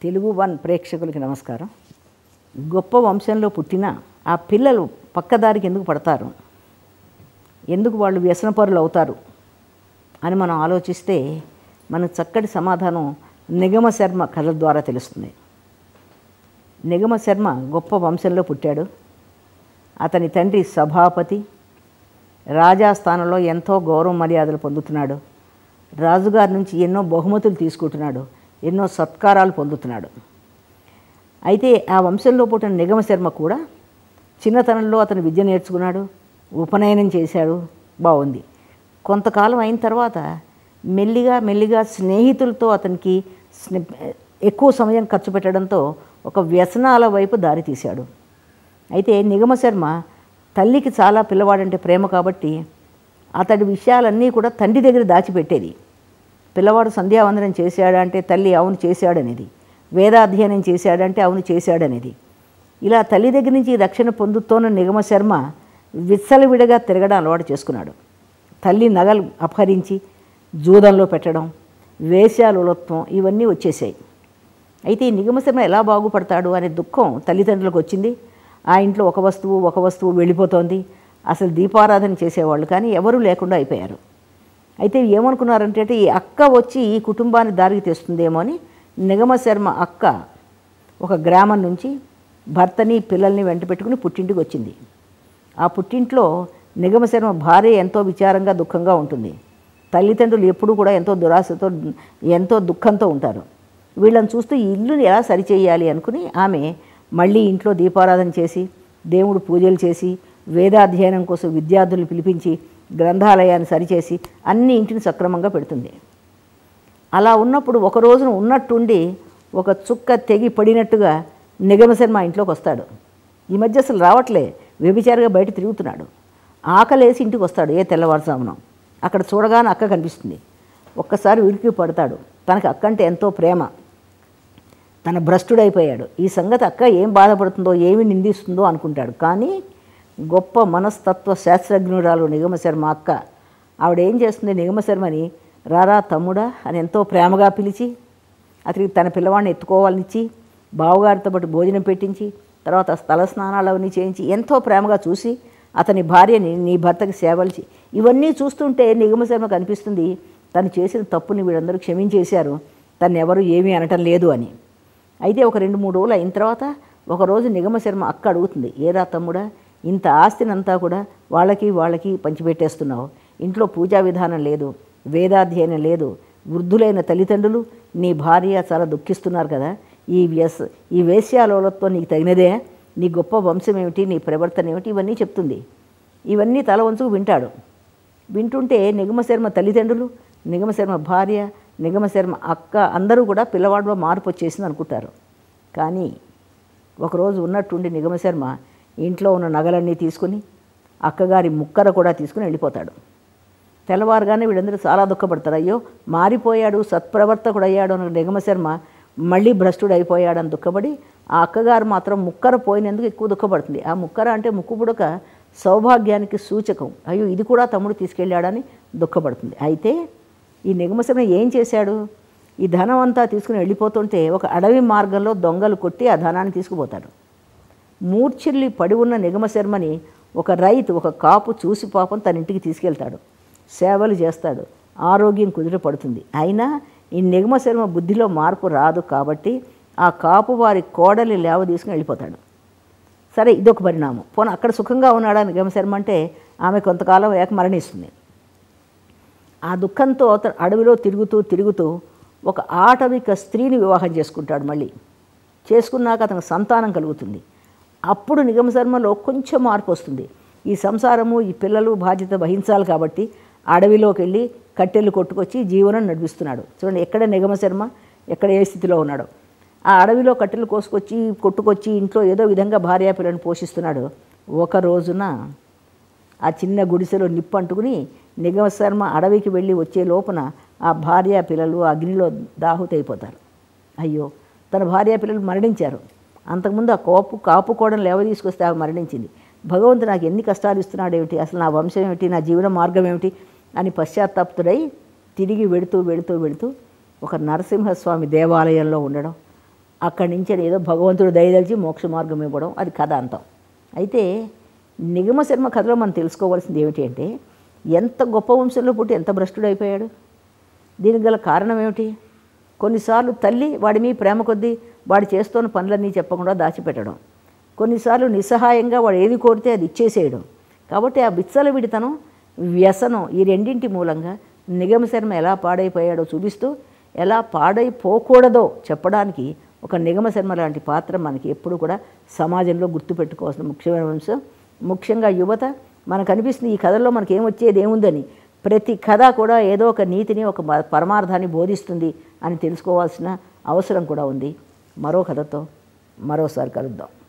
Telugu one ప్రేక్షకులకి నమస్కారం గొప్ప వంశంలో పుట్టిన ఆ పిల్లలు పక్కదారికి ఎందుకు పడతారు ఎందుకు వాళ్ళు వ్యసనపరులు అవుతారు అని మనం ఆలోచిస్తే మనకు చక్కటి సమాధానం నిగమ శర్మ కథ ద్వారా తెలుస్తుంది నిగమ శర్మ గొప్ప వంశంలో పుట్టాడు అతని తండ్రి సభాపతి రాజాస్థానంలో ఎంతో గౌరవ మర్యాదలు పొందుతున్నాడు రాజుగారి నుంచి ఎన్నో బహుమతులు తీసుకుంటున్నాడు ఎన్నో సత్కారాలు పొందుతున్నాడు అయితే ఆ వంశంలో పుట్టిన నిగమ శర్మ కూడా చిన్నతనంలో అతను విద్య నేర్చుకున్నాడు ఉపనయనం చేశాడు బాగుంది కొంతకాలం అయిన తర్వాత మెల్లిగా మెల్లిగా స్నేహితులతో అతనికి స్నే- ఎక్కువ సమయం ఖర్చు పెట్టడంతో ఒక వ్యసనాల వైపు దారి తీశాడు అయితే నిగమ శర్మ తల్లికి చాలా పిల్లవాడంటే ప్రేమ కాబట్టి అతడి విషయాలన్నీ కూడా తండ్రి దగ్గర దాచిపెట్టేది పిల్లవాడు సంధ్యావందనం చేశాడంటే తల్లి అవును చేశాడనేది వేదాధ్యయనం చేశాడంటే అవును చేశాడనేది ఇలా తల్లి దగ్గర నుంచి రక్షణ పొందుతోన్న నిగమ శర్మ విచ్చలవిడిగా తిరగడం అలవాటు చేసుకున్నాడు తల్లి నగలు అపహరించి జూదంలో పెట్టడం వేశ్యాలులత్వం ఇవన్నీ వచ్చేసాయి అయితే ఈ నిగమ శర్మ ఎలా బాగుపడతాడు అనే దుఃఖం తల్లిదండ్రులకు వచ్చింది ఆ ఇంట్లో ఒక వస్తువు ఒక వస్తువు వెళ్ళిపోతోంది అసలు దీపారాధన చేసేవాళ్ళు కానీ ఎవరూ లేకుండా అయిపోయారు అయితే ఏమనుకున్నారంటే ఈ అక్క వచ్చి ఈ కుటుంబాన్ని దారికి తెస్తుందేమో అని నిగమ శర్మ అక్క ఒక గ్రామం నుంచి భర్తని పిల్లల్ని వెంట పెట్టుకుని పుట్టింటికి వచ్చింది ఆ పుట్టింట్లో నిగమ శర్మ భార్య ఎంతో విచారంగా దుఃఖంగా ఉంటుంది తల్లిదండ్రులు ఎప్పుడూ కూడా ఎంతో దురాశతో ఎంతో దుఃఖంతో ఉంటారు వీళ్ళని చూస్తూ ఈ ఇల్లుని ఎలా సరిచేయాలి అనుకుని ఆమె మళ్ళీ ఇంట్లో దీపారాధన చేసి దేవుడు పూజలు చేసి వేదాధ్యయనం కోసం విద్యార్థులను పిలిపించి గ్రంథాలయాన్ని సరిచేసి అన్ని ఇంటిని సక్రమంగా పెడుతుంది అలా ఉన్నప్పుడు ఒక రోజున ఉన్నట్టుండి ఒక చుక్క తెగి పడినట్టుగా నిగమ శర్మ ఇంట్లోకి వస్తాడు ఈ మధ్య అసలు రావట్లే వ్యభిచారిగా బయట తిరుగుతున్నాడు ఆకలేసి ఇంటికి వస్తాడు ఏ తెల్లవారుజామున అక్కడ చూడగానే అక్క కనిపిస్తుంది ఒక్కసారి ఉరికి పడతాడు తనకి అక్క అంటే ఎంతో ప్రేమ తన భ్రష్టుడైపోయాడు ఈ సంగతి అక్క ఏం బాధపడుతుందో ఏమి నిందిస్తుందో అనుకుంటాడు కానీ గొప్ప మనస్తత్వ శాస్త్రజ్ఞురాలు నిగమ శర్మ అక్క ఆవిడ ఏం చేస్తుంది నిగమ శర్మని రారా తమ్ముడా అని ఎంతో ప్రేమగా పిలిచి అతనికి తన పిల్లవాడిని ఎత్తుకోవాలనిచ్చి బావగారితో పాటు భోజనం పెట్టించి తర్వాత స్థల స్నానాలు అవన్నీ చేయించి ఎంతో ప్రేమగా చూసి అతని భార్యని నీ భర్తకి సేవలు చే ఇవన్నీ చూస్తుంటే నిగమ శర్మకు అనిపిస్తుంది తను చేసిన తప్పుని వీళ్ళందరూ క్షమించేశారు తను ఎవరు ఏమీ అనటం లేదు అని అయితే ఒక రెండు మూడు రోజులు అయిన తర్వాత ఒకరోజు నిగమ శర్మ అక్క అడుగుతుంది ఏరా తమ్ముడా ఇంత ఆస్తినంతా కూడా వాళ్ళకి వాళ్ళకి పంచిపెట్టేస్తున్నావు ఇంట్లో పూజా విధానం లేదు వేదాధ్యయనం లేదు వృద్ధులైన తల్లిదండ్రులు నీ భార్య చాలా దుఃఖిస్తున్నారు కదా ఈ వ్యస ఈ వేశ్యాలోలతో నీకు తగినదే నీ గొప్ప వంశం ఏమిటి నీ ప్రవర్తన ఏమిటి ఇవన్నీ చెప్తుంది ఇవన్నీ తల వంచుకు వింటాడు వింటుంటే నిగమ శర్మ తల్లిదండ్రులు నిగమ శర్మ భార్య నిగమ శర్మ అక్క అందరూ కూడా పిల్లవాడిలో మార్పు వచ్చేసింది అనుకుంటారు కానీ ఒకరోజు ఉన్నట్టుండి నిగమ శర్మ ఇంట్లో ఉన్న నగలన్నీ తీసుకుని అక్కగారి ముక్కర కూడా తీసుకుని వెళ్ళిపోతాడు తెల్లవారుగానే వీళ్ళందరూ చాలా దుఃఖపడతారు అయ్యో మారిపోయాడు సత్ప్రవర్తకుడు అయ్యాడు అని నిగమ శర్మ మళ్ళీ భ్రష్టుడు అయిపోయాడని దుఃఖపడి ఆ అక్కగారు మాత్రం ముక్కర పోయినందుకు ఎక్కువ దుఃఖపడుతుంది ఆ ముక్కర అంటే ముక్కు పుడక సౌభాగ్యానికి సూచకం అయ్యో ఇది కూడా తమ్ముడు తీసుకెళ్ళాడని దుఃఖపడుతుంది అయితే ఈ నిగమశర్మ ఏం చేశాడు ఈ ధనం అంతా తీసుకుని వెళ్ళిపోతుంటే ఒక అడవి మార్గంలో దొంగలు కొట్టి ఆ ధనాన్ని తీసుకుపోతాడు మూర్ఛిల్లి పడి ఉన్న నిగమశర్మని ఒక రైతు ఒక కాపు చూసి పాపం తన ఇంటికి తీసుకెళ్తాడు సేవలు చేస్తాడు ఆరోగ్యం కుదిరి పడుతుంది అయినా ఈ నిగమశర్మ బుద్ధిలో మార్పు రాదు కాబట్టి ఆ కాపు వారి కోడలి లేవ తీసుకుని వెళ్ళిపోతాడు సరే ఇదొక పరిణామం పోనీ అక్కడ సుఖంగా ఉన్నాడా నిగమశర్మ అంటే ఆమె కొంతకాలం ఏక మరణిస్తుంది ఆ దుఃఖంతో అతను అడవిలో తిరుగుతూ తిరుగుతూ ఒక ఆటవిక స్త్రీని వివాహం చేసుకుంటాడు మళ్ళీ చేసుకున్నాక అతనికి సంతానం కలుగుతుంది అప్పుడు నిగమ శర్మలో కొంచెం మార్పు వస్తుంది ఈ సంసారము ఈ పిల్లలు బాధ్యత వహించాలి కాబట్టి అడవిలోకి వెళ్ళి కట్టెలు కొట్టుకొచ్చి జీవనం నడిపిస్తున్నాడు చూడండి ఎక్కడ నిగమ శర్మ ఎక్కడ ఏ స్థితిలో ఉన్నాడో ఆ అడవిలో కట్టెలు కోసుకొచ్చి కొట్టుకొచ్చి ఇంట్లో ఏదో విధంగా భార్యా పిల్లని పోషిస్తున్నాడు ఒక రోజున ఆ చిన్న గుడిసెలో నిప్పు అంటుకుని నిగమ శర్మ అడవికి వెళ్ళి వచ్చే లోపున ఆ భార్య పిల్లలు అగ్నిలో దాహుతైపోతారు అయ్యో తన భార్య పిల్లలు మరణించారు అంతకుముందు ఆ కోపు కాపు కోడలు లేవ తీసుకొస్తే ఆమె మరణించింది భగవంతుడు నాకు ఎన్ని కష్టాలు ఇస్తున్నాడు ఏమిటి అసలు నా వంశం ఏమిటి నా జీవన మార్గం ఏమిటి అని పశ్చాత్తాప్తుడై తిరిగి వెడుతూ వెడుతూ వెడుతూ ఒక నరసింహస్వామి దేవాలయంలో ఉండడం అక్కడి నుంచి ఏదో భగవంతుడు దయదలిచి మోక్ష మార్గం ఇవ్వడం అది కథ అంతం అయితే నిగమ శర్మ కథలో మనం తెలుసుకోవాల్సింది ఏమిటి అంటే ఎంత గొప్ప వంశంలో పుట్టి ఎంత భ్రష్టుడైపోయాడు దీనికి గల కారణం ఏమిటి కొన్నిసార్లు తల్లి వాడి మీ ప్రేమ కొద్దీ వాడు చేస్తున్న పనులన్నీ చెప్పకుండా దాచిపెట్టడం కొన్నిసార్లు నిస్సహాయంగా వాడు ఏది కోరితే అది ఇచ్చేసేయడం కాబట్టి ఆ విచ్చలవిడితనం వ్యసనం ఈ రెండింటి మూలంగా నిగమ శర్మ ఎలా పాడైపోయాడో చూపిస్తూ ఎలా పాడైపోకూడదో చెప్పడానికి ఒక నిగమ శర్మ లాంటి పాత్ర మనకి ఎప్పుడు కూడా సమాజంలో గుర్తుపెట్టుకోవాల్సిన ముఖ్యమైన అంశం ముఖ్యంగా యువత మనకు అనిపిస్తుంది ఈ కథల్లో మనకి ఏం వచ్చేది ఏముందని ప్రతి కథ కూడా ఏదో ఒక నీతిని ఒక మ- పరమార్థాన్ని బోధిస్తుంది అని తెలుసుకోవాల్సిన అవసరం కూడా ఉంది మరో కథతో మరోసారి కలుద్దాం